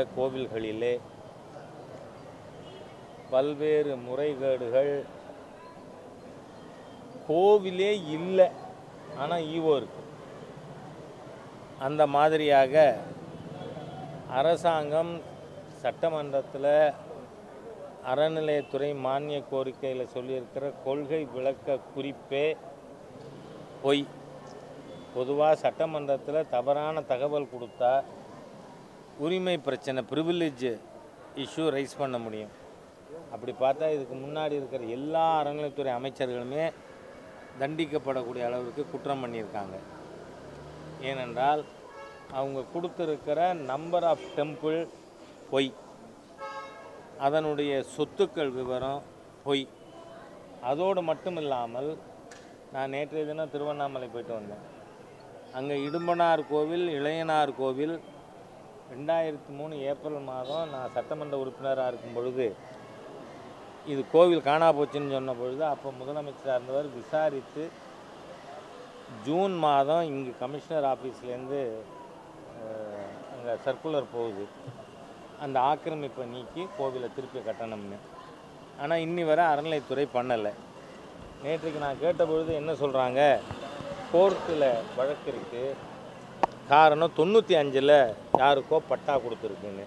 கோவில்களிலே பல்வேறு முறைகேடுகள் கோவிலே இல்லை ஆனால் ஈவோ இருக்கு அந்த மாதிரியாக அரசாங்கம் சட்டமன்றத்தில் அறநிலையத்துறை மானிய கோரிக்கையில் சொல்லியிருக்கிற கொள்கை விளக்க குறிப்பே பொய் பொதுவாக சட்டமன்றத்தில் தவறான தகவல் கொடுத்தா உரிமை பிரச்சனை ப்ரிவிலேஜ் இஷ்யூ ரைஸ் பண்ண முடியும் அப்படி பார்த்தா இதுக்கு முன்னாடி இருக்கிற எல்லா அறநிலையத்துறை அமைச்சர்களுமே தண்டிக்கப்படக்கூடிய அளவிற்கு குற்றம் பண்ணியிருக்காங்க ஏனென்றால் அவங்க கொடுத்துருக்கிற நம்பர் ஆஃப் டெம்பிள் பொய் அதனுடைய சொத்துக்கள் விவரம் பொய் அதோடு மட்டும் இல்லாமல் நான் நேற்றைய தினம் திருவண்ணாமலை போயிட்டு வந்தேன் அங்கே இடும்பனார் கோவில் இளையனார் கோவில் ரெண்டாயிரத்தி மூணு ஏப்ரல் மாதம் நான் சட்டமன்ற உறுப்பினராக இருக்கும் பொழுது இது கோவில் காணா போச்சுன்னு சொன்ன பொழுது அப்போ முதலமைச்சராக இருந்தவர் விசாரித்து ஜூன் மாதம் இங்கே கமிஷனர் ஆஃபீஸ்லேருந்து அங்கே சர்க்குலர் போகுது அந்த ஆக்கிரமிப்பை நீக்கி கோவிலை திருப்பி கட்டணும்னு ஆனால் இன்னி வரை அறநிலைத்துறை பண்ணலை நேற்றுக்கு நான் கேட்டபொழுது என்ன சொல்கிறாங்க கோர்ட்டில் வழக்கு இருக்குது காரணம் தொண்ணூற்றி அஞ்சில் யாருக்கோ பட்டா கொடுத்துருக்குன்னு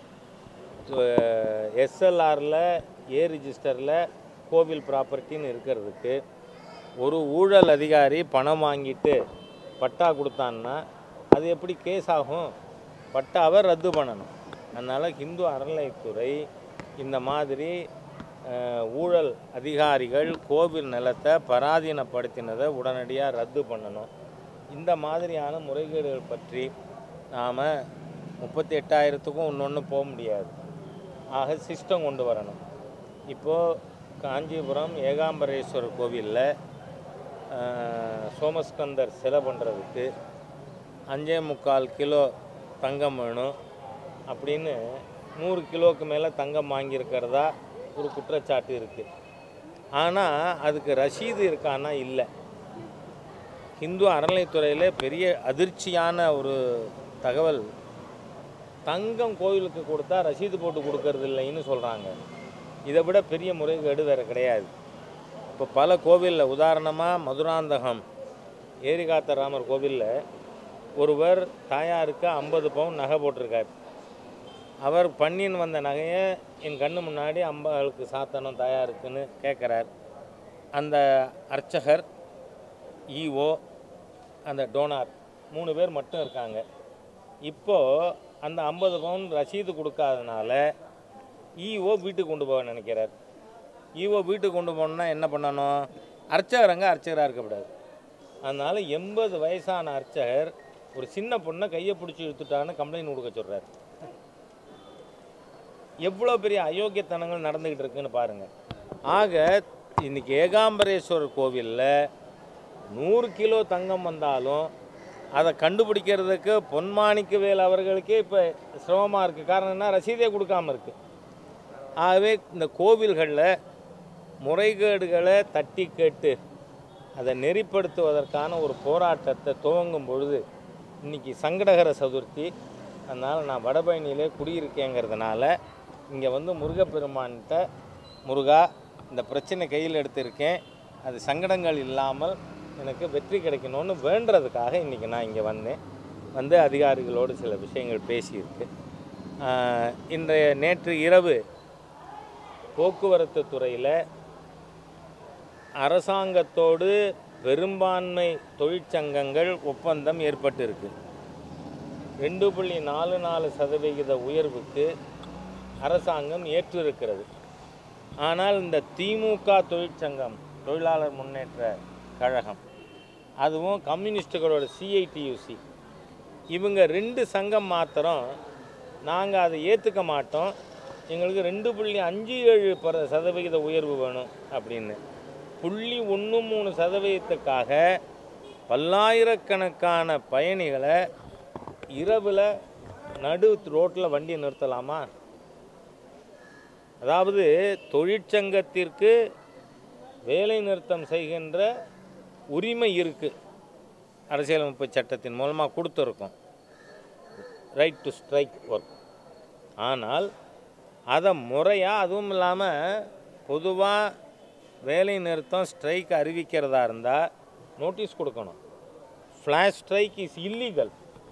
எஸ்எல்ஆரில் ஏ ரிஜிஸ்டரில் கோவில் ப்ராப்பர்ட்டின்னு இருக்கிறதுக்கு ஒரு ஊழல் அதிகாரி பணம் வாங்கிட்டு பட்டா கொடுத்தான்னா அது எப்படி கேஸ் ஆகும் பட்டாவை ரத்து பண்ணணும் அதனால் ஹிந்து அறநிலைத்துறை இந்த மாதிரி அஹ், ஊழல் அதிகாரிகள் கோவில் நிலத்தை பராதீனப்படுத்தினதை உடனடியாக ரத்து பண்ணணும் இந்த மாதிரியான முறைகேடுகள் பற்றி நாம் முப்பத்தி எட்டாயிரத்துக்கும் ஒன்று ஒன்று போக முடியாது ஆக சிஸ்டம் கொண்டு வரணும் இப்போது காஞ்சிபுரம் ஏகாம்பரேஸ்வரர் கோவிலில் சோமஸ்கந்தர் சிலை பண்ணுறதுக்கு அஞ்சே முக்கால் கிலோ தங்கம் வேணும் அப்படின்னு நூறு கிலோவுக்கு மேலே தங்கம் வாங்கியிருக்கிறதா ஒரு குற்றச்சாட்டு இருக்குது ஆனால் அதுக்கு ரசீது இருக்கான்னா இல்லை இந்து அறநிலைத்துறையில் பெரிய அதிர்ச்சியான ஒரு தகவல் தங்கம் கோயிலுக்கு கொடுத்தா ரசீது போட்டு கொடுக்கறது இல்லைன்னு சொல்கிறாங்க இதை விட பெரிய முறைகேடு வேறு கிடையாது இப்போ பல கோவிலில் உதாரணமாக மதுராந்தகம் ஏரிகாத்த ராமர் கோவிலில் ஒருவர் தாயாருக்கு ஐம்பது பவுன் நகை போட்டிருக்கார் அவர் பண்ணின்னு வந்த நகையை என் கண்ணு முன்னாடி அம்பாளுக்கு சாத்தணும் தாயாருக்குன்னு கேட்குறார் அந்த அர்ச்சகர் ஈஓ அந்த டோனார் மூணு பேர் மட்டும் இருக்காங்க இப்போது அந்த ஐம்பது பவுன் ரசீது கொடுக்காதனால ஈஓ வீட்டுக்கு கொண்டு போக நினைக்கிறார் ஈஓ வீட்டுக்கு கொண்டு போகணுன்னா என்ன பண்ணணும் அர்ச்சகர் அங்கே அர்ச்சகராக இருக்கக்கூடாது அதனால் எண்பது வயசான அர்ச்சகர் ஒரு சின்ன பொண்ணை கையை பிடிச்சி இழுத்துட்டான்னு கம்ப்ளைண்ட் கொடுக்க சொல்கிறார் எவ்வளோ பெரிய அயோக்கியத்தனங்கள் நடந்துக்கிட்டு இருக்குன்னு பாருங்கள் ஆக இன்னைக்கு ஏகாம்பரேஸ்வரர் கோவிலில் நூறு கிலோ தங்கம் வந்தாலும் அதை கண்டுபிடிக்கிறதுக்கு பொன்மாணிக்கவேல் அவர்களுக்கே இப்போ சிரமமாக இருக்குது காரணம் என்ன ரசீதே கொடுக்காம இருக்குது ஆகவே இந்த கோவில்களில் முறைகேடுகளை தட்டி கேட்டு அதை நெறிப்படுத்துவதற்கான ஒரு போராட்டத்தை துவங்கும் பொழுது இன்னைக்கு சங்கடகர சதுர்த்தி அதனால் நான் வடபழனியிலே குடியிருக்கேங்கிறதுனால இங்கே வந்து முருகப்பெருமான்கிட்ட முருகா இந்த பிரச்சனை கையில் எடுத்திருக்கேன் அது சங்கடங்கள் இல்லாமல் எனக்கு வெற்றி கிடைக்கணும்னு வேண்டுறதுக்காக இன்றைக்கி நான் இங்கே வந்தேன் வந்து அதிகாரிகளோடு சில விஷயங்கள் பேசியிருக்கு ஆஹ், இன்றைய நேற்று இரவு போக்குவரத்து துறையில் அரசாங்கத்தோடு பெரும்பான்மை தொழிற்சங்கங்கள் ஒப்பந்தம் ஏற்பட்டிருக்கு ரெண்டு புள்ளி நாலு நாலு சதவிகித உயர்வுக்கு அரசாங்கம் ஏற்றிருக்கிறது ஆனால் இந்த திமுக தொழிற்சங்கம் தொழிலாளர் முன்னேற்ற கழகம் அதுவும் கம்யூனிஸ்டுகளோட சிஐடியூசி இவங்க ரெண்டு சங்கம் மாத்திரம் நாங்கள் அதை ஏற்றுக்க மாட்டோம் எங்களுக்கு ரெண்டு புள்ளி அஞ்சு ஏழு பர சதவிகித உயர்வு வேணும் அப்படின்னு புள்ளி ஒன்று மூணு சதவீதத்துக்காக பல்லாயிரக்கணக்கான பயணிகளை இரவில் நடு ரோட்டில் வண்டி நிறுத்தலாமா அதாவது தொழிற்சங்கத்திற்கு வேலை நிறுத்தம் செய்கின்ற உரிமை இருக்குது அரசியலமைப்பு சட்டத்தின் மூலமாக கொடுத்துருக்கோம் ரைட் டு ஸ்ட்ரைக் ஒர்க் ஆனால் அதை முறையாக அதுவும் இல்லாமல் பொதுவாக வேலை நிறுத்தம் ஸ்ட்ரைக் அறிவிக்கிறதா இருந்தால் நோட்டீஸ் கொடுக்கணும் ஃப்ளாஷ் ஸ்ட்ரைக் இஸ் இல்லீகல்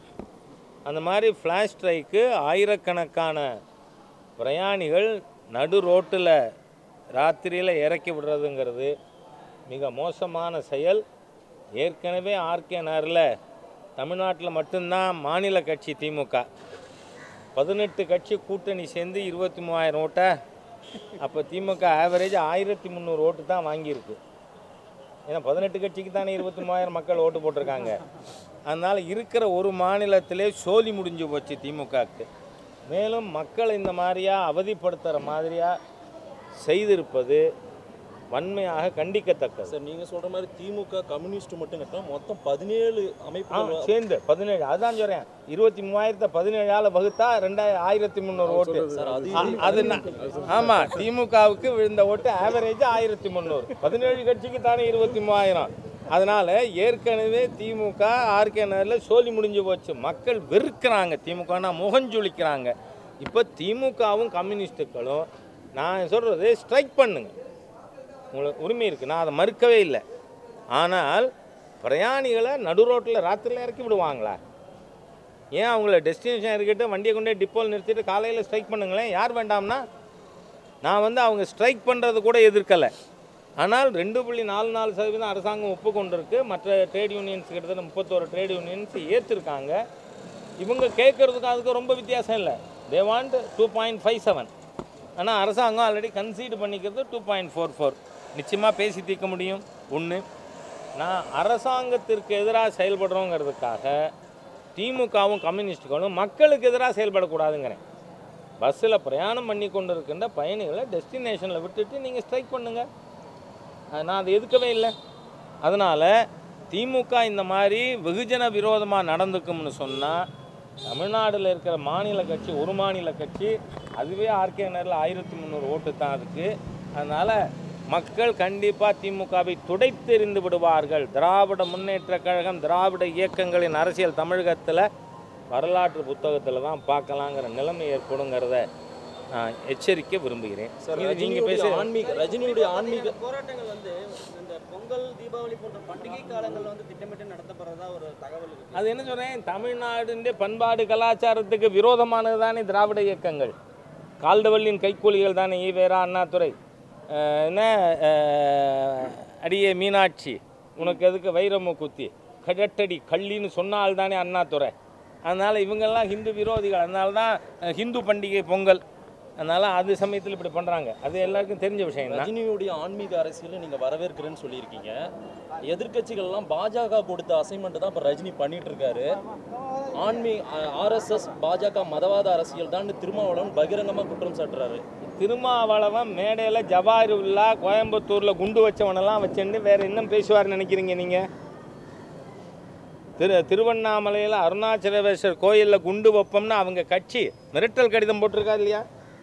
அந்த மாதிரி ஃப்ளாஷ் ஸ்ட்ரைக்கு ஆயிரக்கணக்கான பிரயாணிகள் நடு ரோட்டில் ராத்திரியில் இறக்கி விடுறதுங்கிறது மிக மோசமான செயல் ஏற்கனவே ஆர்கே நகரில் தமிழ்நாட்டில் மட்டும்தான் மாநில கட்சி திமுக பதினெட்டு கட்சி கூட்டணி சேர்ந்து இருபத்தி மூவாயிரம் ஓட்டை அப்போ திமுக ஆவரேஜ் ஆயிரத்தி முந்நூறு ஓட்டு தான் வாங்கியிருக்கு ஏன்னா பதினெட்டு கட்சிக்கு தானே இருபத்தி மூவாயிரம் மக்கள் ஓட்டு போட்டிருக்காங்க அதனால் இருக்கிற ஒரு மாநிலத்திலே சோலி முடிஞ்சு போச்சு திமுகவுக்கு மேலும் மக்கள் இந்த மாதிரியா அவதிப்படுத்துகிற மாதிரியா செய்திருப்பது வன்மையாக கண்டிக்கத்தக்கது சார் நீங்க சொல்ற மாதிரி திமுக கம்யூனிஸ்ட் மட்டும் கட்டா மொத்தம் பதினேழு ஆ, அமைப்புகள் சேர்ந்து பதினேழு அதான் சொல்கிறேன் இருபத்தி மூவாயிரத்தை பதினேழால் வகுத்தா ரெண்டாயிரம் ஆயிரத்தி முந்நூறு ஓட்டு சார் அது ஆ, அது ந- ஆமா திமுகவுக்கு விழுந்த ஓட்டு ஆவரேஜ் ஆயிரத்தி முந்நூறு பதினேழு கட்சிக்கு தானே இருபத்தி மூவாயிரம் அதனால ஏற்கனவே திமுக ஆர்கே நகரில் சோலி முடிஞ்சு போச்சு மக்கள் வெறுக்கிறாங்க திமுகனா முகஞ்சொலிக்கிறாங்க இப்போ திமுகவும் கம்யூனிஸ்டுகளும் நான் சொல்றது ஸ்ட்ரைக் பண்ணுங்க உங்களுக்கு உரிமை இருக்குது நான் அதை மறுக்கவே இல்லை ஆனால் பிரயாணிகளை நடு ரோட்டில் ராத்திரியில் இறக்கி விடுவாங்களா ஏன் அவங்கள டெஸ்டினேஷன் இருக்கட்டும் வண்டியை கொண்டே டிப்போவில் நிறுத்திட்டு காலையில் ஸ்ட்ரைக் பண்ணுங்களேன் யார் வேண்டாம்னா நான் வந்து அவங்க ஸ்ட்ரைக் பண்ணுறது கூட எதிர்க்கலை ஆனால் ரெண்டு புள்ளி நாலு நாலு சதவீதம் அரசாங்கம் ஒப்புக்கொண்டிருக்கு மற்ற ட்ரேட் யூனியன்ஸ் கிட்டத்தட்ட முப்பத்தோரு ட்ரேட் யூனியன்ஸ் ஏற்றிருக்காங்க இவங்க கேட்குறதுக்கு அதுக்கு ரொம்ப வித்தியாசம் இல்லை they want two point five seven ஆனால் அரசாங்கம் ஆல்ரெடி கன்சீட் பண்ணிக்கிறது டூ பாயிண்ட் ஃபோர் ஃபோர் நிச்சயமாக பேசி தீர்க்க முடியும் ஒன்று நான் அரசாங்கத்திற்கு எதிராக செயல்படுறோங்கிறதுக்காக திமுகவும் கம்யூனிஸ்டுகளும் மக்களுக்கு எதிராக செயல்படக்கூடாதுங்கிறேன் பஸ்ஸில் பிரயாணம் பண்ணி கொண்டு இருக்கின்ற பயணிகளை டெஸ்டினேஷனில் விட்டுட்டு நீங்கள் ஸ்ட்ரைக் பண்ணுங்கள் அஹ் நான் அதை எதுக்கவே இல்லை அதனால் திமுக இந்த மாதிரி வெகுஜன விரோதமாக நடந்துக்கும்னு சொன்னால் தமிழ்நாட்டில் இருக்கிற மாநில கட்சி ஒரு மாநில கட்சி அதுவே ஆர்கே நகரில் ஆயிரத்தி முந்நூறு ஓட்டு தான் இருக்குது அதனால் மக்கள் கண்டிப்பாக திமுகவை துடைத்தெறிந்து விடுவார்கள் திராவிட முன்னேற்ற கழகம் திராவிட இயக்கங்களின் அரசியல் தமிழகத்தில் வரலாற்று புத்தகத்தில் தான் பார்க்கலாங்கிற நிலைமை ஏற்படுங்கிறத நான் எச்சரிக்க விரும்புகிறேன் சார் இது நீங்க ரஜினியுடைய பேச ஆன்மீக ரஜினியுடைய ஆன்மீக இந்த போராட்டங்கள் வந்து இந்த பொங்கல் தீபாவளி போன்ற பண்டிகை காலங்கள் வந்து திட்டமிட்டு நடத்தப்படுறதா ஒரு தகவல் இருக்கு அது என்ன சொல்கிறேன் தமிழ்நாடுன்ற பண்பாடு கலாச்சாரத்துக்கு விரோதமானது தானே திராவிட இயக்கங்கள் கால்டவல்லின் கைக்கூலிகள் தானே ஈவேரா அண்ணாதுரை அஹ் என்ன அஹ், அடியே மீனாட்சி உனக்கு எதுக்கு வைரமு குத்தி கடட்டடி கள்ளின்னு சொன்னால் தானே அண்ணாதுரை அதனால் இவங்கெல்லாம் ஹிந்து விரோதிகள் அதனால தான் அஹ், ஹிந்து பண்டிகை பொங்கல் அதனால் அது சமயத்தில் இப்படி பண்ணுறாங்க அது எல்லாருக்கும் தெரிஞ்ச விஷயம் தான் ரஜினியுடைய ஆன்மீக அரசியலை நீங்க வரவேற்கிறேன்னு சொல்லியிருக்கீங்க எதிர்க்கட்சிகள் எல்லாம் பாஜக கொடுத்த அசைன்மெண்ட் தான் இப்ப ரஜினி பண்ணிட்டு இருக்காரு ஆன்மீ ஆர்எஸ்எஸ் பாஜக மதவாத அரசியல் தான் திருமாவளவன் பகிரங்கமா குற்றம் சாட்டுறாரு திருமாவளவன் மேடையில் ஜவாஹிருல்லா கோயம்புத்தூரில் குண்டு வச்சவனெல்லாம் வச்சுட்டு வேற என்ன பேசுவார்னு நினைக்கிறீங்க நீங்கள் திரு திருவண்ணாமலையில் அருணாச்சலேஸ்வரர் கோயிலில் குண்டு வைப்போம்னு அவங்க கட்சி மிரட்டல் கடிதம் போட்டிருக்கா இல்லையா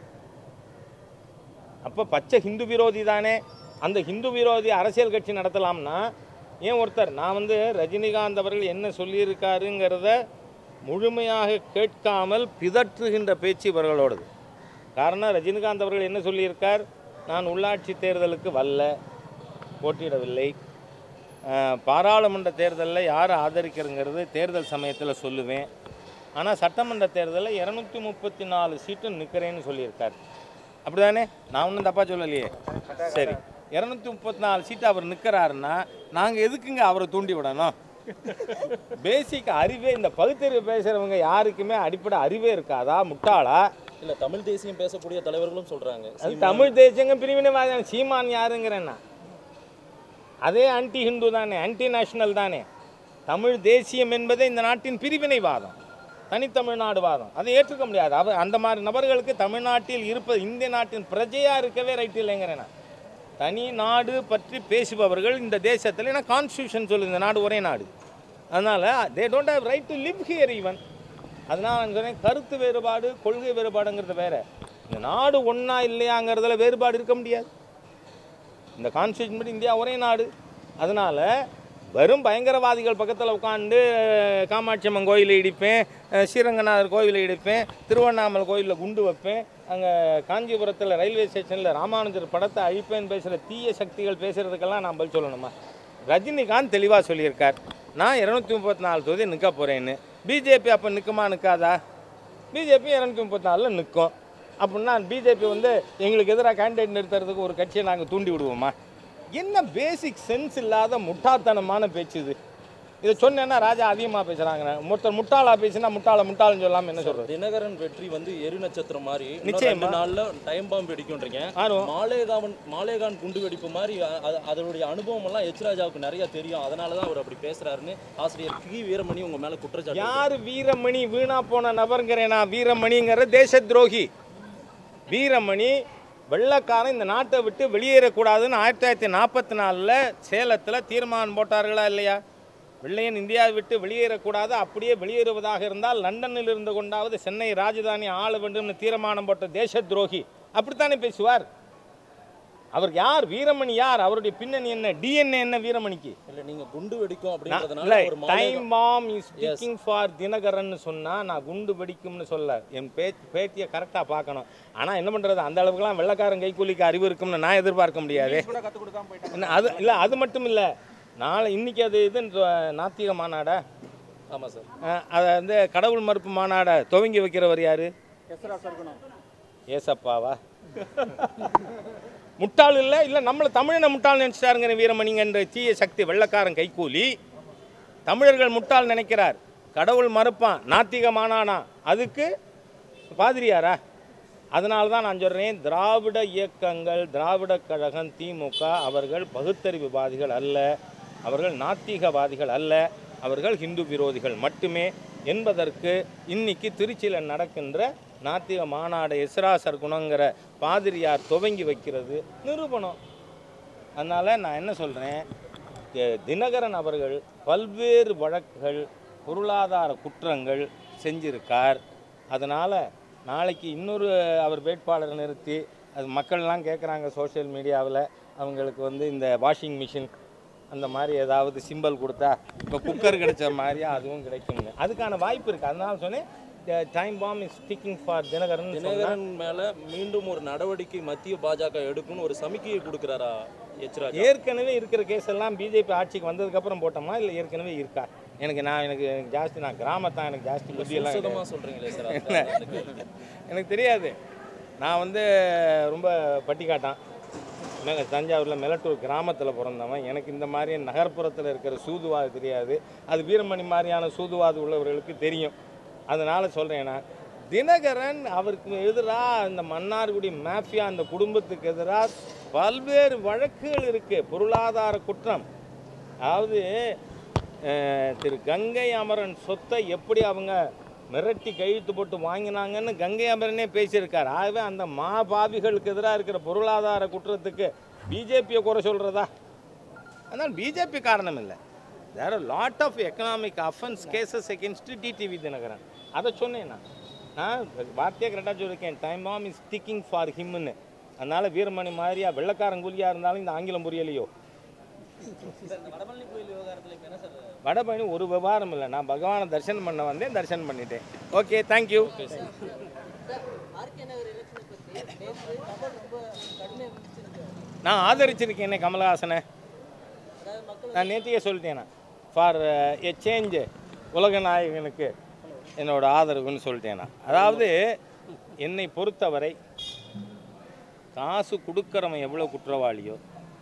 அப்போ பச்சை ஹிந்து விரோதி தானே அந்த ஹிந்து விரோதி அரசியல் கட்சி நடத்தலாம்னா ஏன் ஒருத்தர் நான் வந்து ரஜினிகாந்த் அவர்கள் என்ன சொல்லியிருக்காருங்கிறத முழுமையாக கேட்காமல் பிதற்றுகின்ற பேச்சு இவர்களோடது காரணம் ரஜினிகாந்த் அவர்கள் என்ன சொல்லியிருக்கார் நான் உள்ளாட்சி தேர்தலுக்கு வரல போட்டியிடவில்லை அஹ், பாராளுமன்ற தேர்தலில் யாரை ஆதரிக்கிறங்கிறது தேர்தல் சமயத்தில் சொல்லுவேன் ஆனால் சட்டமன்ற தேர்தலில் இரநூத்தி முப்பத்தி நாலு சீட்டு நிற்கிறேன்னு சொல்லியிருக்கார் அப்படிதானே நான் ஒன்றும் தப்பாக சொல்லலையே சரி இரநூத்தி முப்பத்தி நாலு சீட்டு அவர் நிற்கிறாருன்னா நாங்கள் எதுக்குங்க அவரை தூண்டி விடணும் பேசிக் அறிவே இந்த பகுத்தறிவு பேசுகிறவங்க யாருக்குமே அடிப்படை அறிவே இருக்காதா முட்டாளா இல்ல தமிழ் தேசியம் பேசக்கூடிய தலைவர்களும் சொல்றாங்க அது தமிழ் தேசியங்க பிரிவினைவாதம் சீமான் யாருங்கிறேன்னா அதே ஆன்டி ஹிந்து தானே ஆன்டி நேஷனல் தானே தமிழ் தேசியம் என்பதே இந்த நாட்டின் பிரிவினைவாதம் தனித்தமிழ்நாடு வாதம் அதை ஏற்றுக்க முடியாது அவ அந்த மாதிரி நபர்களுக்கு தமிழ்நாட்டில் இருப்பது இந்திய நாட்டின் பிரஜையா இருக்கவே ரைட் இல்லைங்கிறேன் நான். தனி நாடு பற்றி பேசுபவர்கள் இந்த தேசத்தில் ஏன்னா கான்ஸ்டியூஷன் சொல்லுது இந்த நாடு ஒரே நாடு அதனால் they don't have right to live here even அதனால் நான் சொன்னேன் கருத்து வேறுபாடு கொள்கை வேறுபாடுங்கிறது வேற இந்த நாடு ஒன்றா இல்லையாங்கிறதுல வேறுபாடு இருக்க முடியாது இந்த கான்ஸ்டியூஷன் படி இந்தியா ஒரே நாடு அதனால் வெறும் பயங்கரவாதிகள் பக்கத்தில் உட்காந்து காமாட்சி அம்மன் கோயிலை இடிப்பேன் அஹ் ஸ்ரீரங்கநாதர் கோயிலை இடிப்பேன் திருவண்ணாமலை கோயிலில் குண்டு வைப்பேன் அங்கே காஞ்சிபுரத்தில் ரயில்வே ஸ்டேஷனில் ராமானுஜர் படத்தை அழிப்பேன்னு பேசுகிற தீய சக்திகள் பேசுகிறதுக்கெல்லாம் நான் பதில் சொல்லணுமா ரஜினிகாந்த் தெளிவாக சொல்லியிருக்கார் நான் இரநூத்தி முப்பத்தி நாலு தொகுதி நிற்க போகிறேன்னு பிஜேபி அப்போ நிற்குமா நிற்காதா பிஜேபி இரநூத்தி முப்பத்தி நாலில் நிற்கும் அப்படின்னா பிஜேபி வந்து எங்களுக்கு எதிராக கேண்டிடேட் நிறுத்துறதுக்கு ஒரு கட்சியை நாங்கள் தூண்டி விடுவோமா என்ன பேசிக் சென்ஸ் இல்லாத முட்டாள்தனமான பேச்சு இது இதை சொன்னேன்னா ராஜா அதிகமாக பேசுகிறாங்க ஒருத்தர் முட்டாளா பேசினா முட்டாள முட்டாள்னு சொல்லாமல் என்ன சொல்கிறது தினகரன் வெற்றி வந்து எரி நட்சத்திரம் மாதிரி இன்னும் நிச்சயமா. ரெண்டு நாள்ல டைம் பாம்பு வெடிக்கும்ன்றீங்க ஆர்வம் மாலேகாவன் மாலேகான் குண்டு வெடிப்பு மாதிரி அ- அது- அதனுடைய அனுபவம் எல்லாம் எச் ராஜாவுக்கு நிறைய தெரியும் அதனால தான் அவர் அப்படி பேசுறாருன்னு ஆசிரியர் கி வீரமணி உங்க மேல குற்றச்சாட்டு யார் வீரமணி வீணா போன நபருங்கிறேனா வீரமணிங்கிற தேச துரோகி வீரமணி வெள்ளக்காரன் இந்த நாட்டை விட்டு வெளியேறக்கூடாதுன்னு ஆயிரத்தி தொள்ளாயிரத்தி நாற்பத்தி நாலில் சேலத்தில் தீர்மானம் போட்டார்களா இல்லையா வெள்ளையன் இந்தியாவை விட்டு வெளியேறக்கூடாது அப்படியே வெளியேறுவதாக இருந்தால் லண்டனில் இருந்து கொண்டாவது சென்னை ராஜதானி ஆள வேண்டும்னு தீர்மானம் போட்ட தேச துரோகி அப்படித்தானே பேசுவார் அவர் யார் வீரமணி யார் அவருடைய பின்னணி என்ன டிஎன்ஏ என்ன வீரமணிக்கு இல்ல நீங்க குண்டு வெடிக்கும் நான் அப்படின்றதுனால இல்லை ஒரு time Malegaon bomb is speaking for Dhinakaran சொன்னா நான் குண்டு வெடிக்கும்னு சொல்ல என் பே பேத்தியை கரெக்டாக பார்க்கணும் ஆனால் என்ன பண்ணுறது அந்த அளவுக்குலாம் வெள்ளக்காரன் கைக்கூலிக்கு அறிவு இருக்கும்னு நான் எதிர்பார்க்க முடியாது கூட கற்றுக் கொடுக்காம போயிட்டாங்க என்ன அது இல்லை அது மட்டும் இல்லை நாளை இன்னைக்கு அது இது நாத்திக மாநாடா ஆமா சார் அஹ், அதை வந்து கடவுள் மறுப்பு மாநாடை துவங்கி வைக்கிறவர் யாரு எஸ்ரா சர்க்கணும் ஏசப்பாவா முட்டாள் இல்லை இல்லை நம்மளை தமிழனை முட்டாள் நினச்சிட்டாருங்கிற வீரமணிங்கன்ற தீய சக்தி வெள்ளக்காரன் கைக்கூலி தமிழர்கள் முட்டாள் நினைக்கிறார் கடவுள் மறுப்பான் நாத்திக மானானா அதுக்கு பாதிரியாரா அதனால தான் நான் சொல்கிறேன் திராவிட இயக்கங்கள் திராவிட கழகம் திமுக அவர்கள் பகுத்தறிவுவாதிகள் அல்ல அவர்கள் நாத்திகவாதிகள் அல்ல அவர்கள் ஹிந்து விரோதிகள் மட்டுமே என்பதற்கு இன்னைக்கு திருச்சியில் நடக்கின்ற நாத்திக மாநாடு எஸ்ரா சர்க்குணங்கிற பாதிரியார் துவங்கி வைக்கிறது நிரூபணம் அதனால் நான் என்ன சொல்கிறேன் தினகரன் அவர்கள் பல்வேறு வழக்குகள் பொருளாதார குற்றங்கள் செஞ்சிருக்கார் அதனால் நாளைக்கு இன்னொரு அவர் வேட்பாளரை நிறுத்தி அது மக்கள்லாம் கேட்குறாங்க சோஷியல் மீடியாவில் அவங்களுக்கு வந்து இந்த வாஷிங் மிஷின் அந்த மாதிரி ஏதாவது சிம்பல் கொடுத்தா இப்போ குக்கர் கிடைச்ச மாதிரியா அதுவும் கிடைக்கும்னு அதுக்கான வாய்ப்பு இருக்குது அதனால சொன்னேன் time bomb is speaking for Dhinakaran சொன்னா- தினகரன் மேல மீண்டும் ஒரு நடவடிக்கை மத்திய பாஜக எடுக்கும்னு ஒரு சமிக்கையை கொடுக்கிறாரா எச் ராஜா ஏற்கனவே இருக்கிற கேஸ் எல்லாம் பிஜேபி ஆட்சிக்கு வந்ததுக்கப்புறம் போட்டோமா இல்லை ஏற்கனவே இருக்கா எனக்கு நான் எனக்கு எனக்கு ஜாஸ்தி நான் கிராமத்தான் எனக்கு ஜாஸ்தி புத்தி எல்லாம் கிடையாது. சுதமா சொல்றீங்களே சார் அதுதான் அந்த கேள்வி. எனக்கு தெரியாது நான் வந்து ரொம்ப பட்டிக்காட்டான் நாங்கள் தஞ்சாவூரில் மெலட்டூர் கிராமத்தில் பிறந்தவன் எனக்கு இந்த மாதிரி நகர்ப்புறத்தில் இருக்கிற சூதுவாது தெரியாது அது வீரமணி மாதிரியான சூதுவாது உள்ளவர்களுக்கு தெரியும் அதனால் சொல்கிறேன் நான் தினகரன் அவருக்கு எதிராக இந்த மன்னார்குடி மாஃபியா அந்த குடும்பத்துக்கு எதிராக பல்வேறு வழக்குகள் இருக்குது பொருளாதார குற்றம் அதாவது அஹ், திரு கங்கை அமரன் சொத்தை எப்படி அவங்க மிரட்டி கையெழுத்து போட்டு வாங்கினாங்கன்னு கங்கை அமரனே பேசியிருக்கார் ஆகவே அந்த மாபாவிகளுக்கு எதிராக இருக்கிற பொருளாதார குற்றத்துக்கு பிஜேபியை குறை சொல்கிறதா அதனால் பிஜேபி காரணம் இல்லை there are lot of economic offence cases against TTV Dhinakaran அதை சொன்னேன் நான் நான் வார்த்தையாக கரெக்டாக சொல்லியிருக்கேன் time am is sticking for ஹிம்னு அதனால் வீரமணி மாதிரியா வெள்ளக்காரன் கூலியாக இருந்தாலும் இந்த ஆங்கிலம் புரியலையோ இந்த வடபழனி கோயில் விவகாரத்தில் இப்போ என்ன சார் வடபழனி ஒரு விவகாரம் இல்லை நான் பகவானை தரிசனம் பண்ண வந்தேன் தரிசனம் பண்ணிட்டேன் ஓகே தேங்க்யூ ஆர்கே நகர் எலெக்ஷனை பற்றி நேற்று கமல் ரொம்ப கடுமையாக விமர்சிச்சிருக்கு நான் ஆதரிச்சிருக்கேனே கமலஹாசனை அதாவது மக்கள் நான் நேற்றையே சொல்லிட்டேன் ஃபார் எ சேஞ்சு உலக நாயகனுக்கு என்னோட ஆதரவுன்னு சொல்லிட்டேன் நான் அதாவது என்னை பொறுத்தவரை காசு கொடுக்குறவன் எவ்வளோ குற்றவாளியோ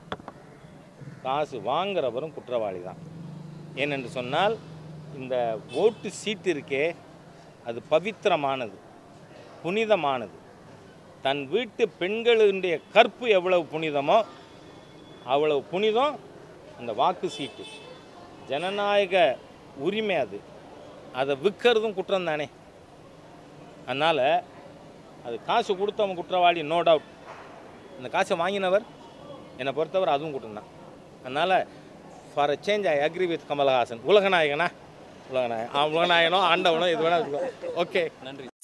காசு வாங்குறவரும் குற்றவாளி தான் ஏனென்று சொன்னால் இந்த ஓட்டு சீட்டு இருக்கே அது பவித்திரமானது புனிதமானது தன் வீட்டு பெண்களுடைய கற்பு எவ்வளவு புனிதமோ அவ்வளவு புனிதம் அந்த வாக்கு சீட்டு ஜனநாயக உரிமை அது அதை விற்கிறதும் குற்றம் தானே அதனால் அது காசு கொடுத்தவன் குற்றவாளி நோ டவுட் அந்த காசை வாங்கினவர் என்னை பொறுத்தவர் அதுவும் குற்றம் தான் அதனால் for a change I agree with Kamalahasan உலகநாயகனா உலகநாயகன் ஆ, உலகநாயகனோ ஆண்டவனோ இது வேணா ஓகே நன்றி